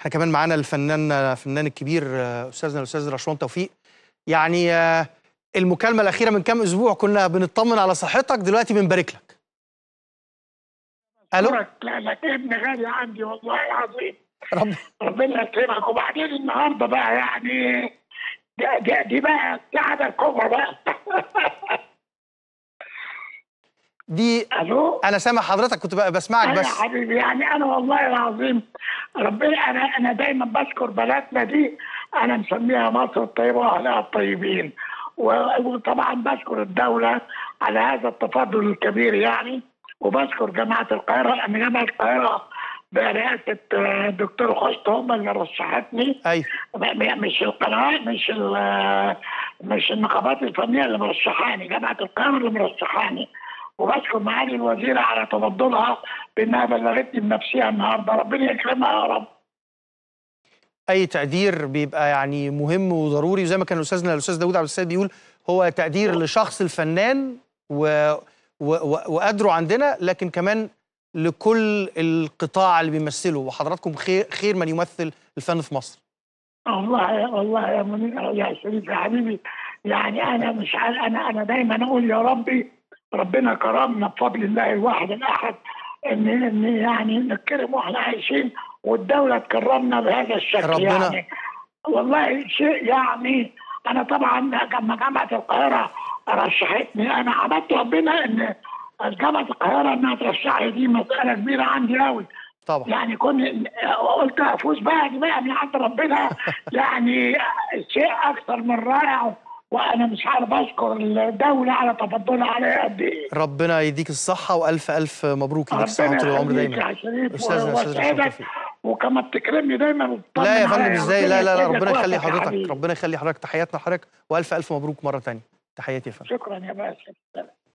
احنا كمان معانا الفنان الفنان الكبير آه، استاذنا الاستاذ رشوان توفيق يعني آه، المكالمه الاخيره من كام اسبوع كنا بنطمن على صحتك دلوقتي بنبارك لك الو أشكرك لأنك ابن غالي عندي والله العظيم رب ربنا يكرمك وبعدين النهارده بقى يعني دي, دي, دي بقى السعادة الكبرى بقى دي الو انا سامع حضرتك كنت بقى بسمعك أنا يا بس حبيبي يعني انا والله العظيم ربنا انا انا دايما بشكر بلدنا دي انا مسميها مصر الطيبه واهلها الطيبين و- وطبعا بشكر الدوله على هذا التفضل الكبير يعني وبشكر جامعه القاهره لان جامعه القاهره برئاسه آه، الدكتور خشت هم اللي رشحتني ايوه م- م- مش القناه مش ال- مش النقابات الفنيه اللي مرشحاني جامعه القاهره اللي مرشحاني وبشكر معالي الوزيره على تفضلها بانها بلغتني بنفسها النهارده ربنا يكرمها يا رب اي تقدير بيبقى يعني مهم وضروري وزي ما كان استاذنا الاستاذ داوود عبد السيد بيقول هو تقدير لشخص الفنان و... و... و... وقدره عندنا لكن كمان لكل القطاع اللي بيمثله وحضراتكم خير خير من يمثل الفن في مصر والله والله يا منير يا شريف يا حبيبي يعني انا مش عارف انا انا دايما اقول يا ربي ربنا كرمنا بفضل الله الواحد الاحد ان ان يعني نتكرم واحنا عايشين والدوله تكرمنا بهذا الشكل ربنا- يعني والله شيء يعني انا طبعا لما جامعه القاهره رشحتني انا عملت ربنا ان جامعه القاهره انها ترشحني دي مساله كبيره عندي قوي طبعا يعني كنت قلت افوز بقى دي بقى من عند ربنا يعني شيء اكثر من رائع وانا مش عارف اشكر الدوله على تفضلها عليا قد ايه ربنا يديك الصحة وألف ألف مبروك يديك الصحة ربنا طول العمر يخليك دايما يا شريف أستاذنا أستاذ رشوان وسعدك توفيق وكما بتكرمني دايما وتطمن لا يا فندم عليا. ازاي لا لا لا يسعدك ربنا يخلي وقتك يا حضرتك حبيبي. ربنا يخلي حضرتك تحياتنا لحضرتك وألف ألف مبروك مرة تانية تحياتي يا فندم شكرا يا باشا